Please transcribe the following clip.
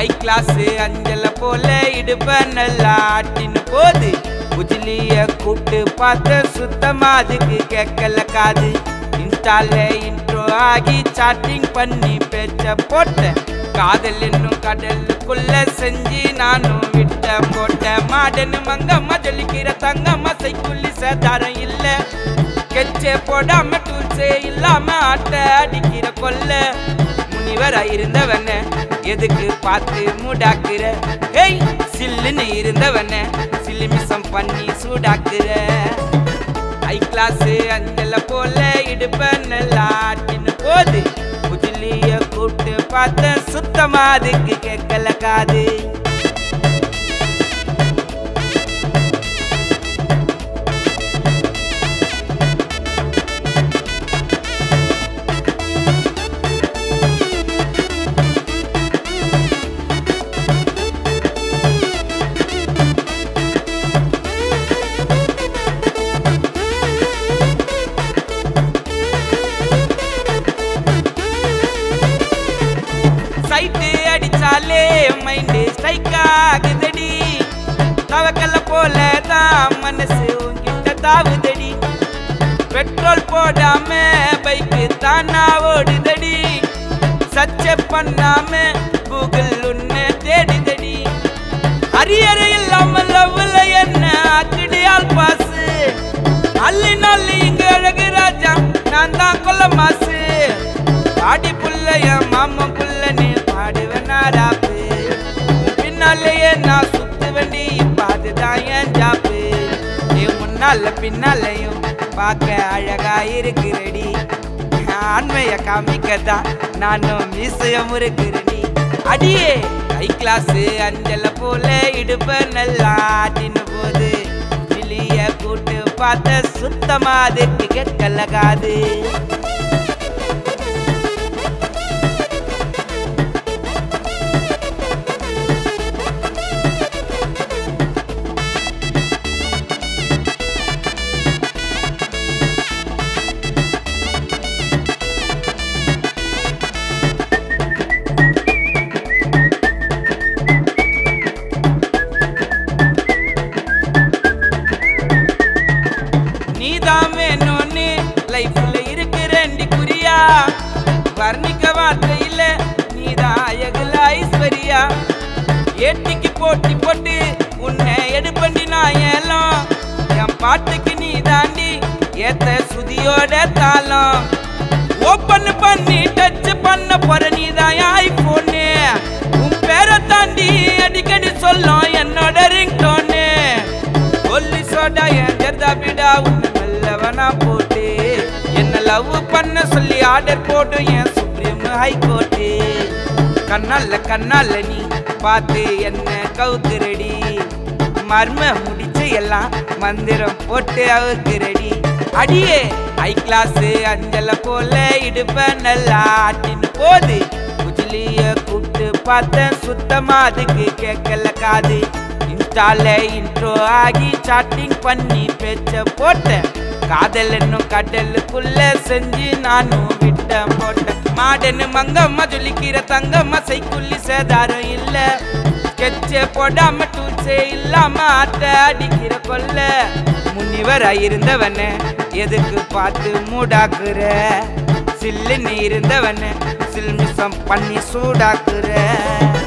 high class அஞ்சல போல இடுப்ப நல்லா ஆட்டின்னு போது உஜிலிய கூப்பிட்டு பார்த்த சுத்தமா அதுக்கு கேட்கல காது இன்ஸ்டால இன்ட்ரோ ஆகி சாட்டிங் பண்ணி பேச்ச போட்டேன் காதல் என்னும் கடலுக்குள்ள செஞ்சு நானும் விட்ட போட்டேன் மாடனு மங்கம்மா ஜொலிக்கிற தங்கம்மா சைக்குள்ளி சேதாரம் இல்ல கெச்சே போடாம டூல்ஸே இல்லாம ஆட்ட அடிக்கிற கொல்ல முனிவரா இருந்தவன எதுக்கு பார்த்து மூடாக்குற ஏய் சில்லுன்னு இருந்தவன சிலிமிசம் பண்ணி சூடாக்குற ஹை கிளாஸ் அஞ்சல போல இடுப்ப நல்லா ஆட்டின்னு போது புஜிலிய கூப்பிட்டு பார்த்த சுத்தமா அதுக்கு கேட்கல காது சைட்டு அடிச்சாலே மைண்டு ஸ்ட்ரைக் ஆகுதடி தவக்கல்ல போல தான் மனசு உன்கிட்ட தாவுதடி பெட்ரோல் போடாம பைக்கு தானா ஓடுதடி சர்ச்ச பண்ணாம கூகுள் உன்னை தேடுதடி அரியறை இல்லாம லவ்ல என்ன அக்கடியால் பாசு அள்ளி நல்லி இங்க அழகு ராஜா நான் தான் கொல்ல மாசு பாடி புள்ள என் மாமன் புள்ள நீ பாடுவேன் ராப்பு பின்னாலேயே நான் சுத்து வண்டி இப்ப அதுதான் என் ஜாப்பு நீ முன்னால பின்னாலையும் பார்க்க அழகா இருக்கிறடி ஆண்மைய காமிக்கதான் நானும் மீசையம் இருக்கிறடி அடியே ஹை கிளாஸ் அஞ்சல போல இடுப்ப நல்லா ஆட்டின்னு போது வெளிய கூட்டு பார்த்த சுத்தமா அதுக்கு கேட்கலகாது நீதான் வேணும்னு லைஃப்ல இருக்கிறேன்டி குறியா வர்ணிக்க வார்த்தையில நீதான் அழகுல ஐஸ்வர்யா ஏட்டிக்கு போட்டி போட்டு உன்னை எடுப்பண்டி நான் ஏலம் என் பாட்டுக்கு நீ தாண்டி ஏத்த சுதியோட தாளம் ஓப்பன் பண்ணி டச் பண்ண போற நீ தான் ஐபோனு உன் பேரை தாண்டி அடிக்கடி சொல்லும் என்னோட ரிங்டோனு ஒல்லி சோடா என் ஜர்தாபிடா உன்னை நல்லவனா போட்டு என்ன லவ் பண்ண சொல்லி ஆர்டர் போடு என் சுப்ரீம் ஹைகோர்ட்டு கண்ணால கண்ணால நீ பார்த்து என்ன கவுத்துறடி மர்ம முடிச்சு எல்லாம் மந்திரம் போட்டு அவுக்குறடி அடியே ஹை கிளாஸ் அஞ்சல போல இடுப்ப நல்லா ஆட்டின்னு போது குஜிலிய கூப்பிட்டு பார்த்தேன் சுத்தமா அதுக்கு கேட்கல காது இன்ஸ்டால இன்ட்ரோ ஆகி சாட்டிங் பண்ணி பேச்ச போட்டேன் காதல் என்னும் கடலுக்குள்ள செஞ்சு நானும் விட்ட போட்டேன் மாடனு மங்கம்மா ஜொலிக்கிற தங்கம்மா சைக்குள்ளி சேதாரம் இல்ல ஸ்கெட்சே போடாம டூல்ஸே இல்லாம ஆட்ட அடிக்கிற கொல்ல முனிவரா இருந்தவன எதுக்கு பார்த்து மூடாக்குற சில்லுன்னு இருந்தவன சில்மிசம் பண்ணி சூடாக்குற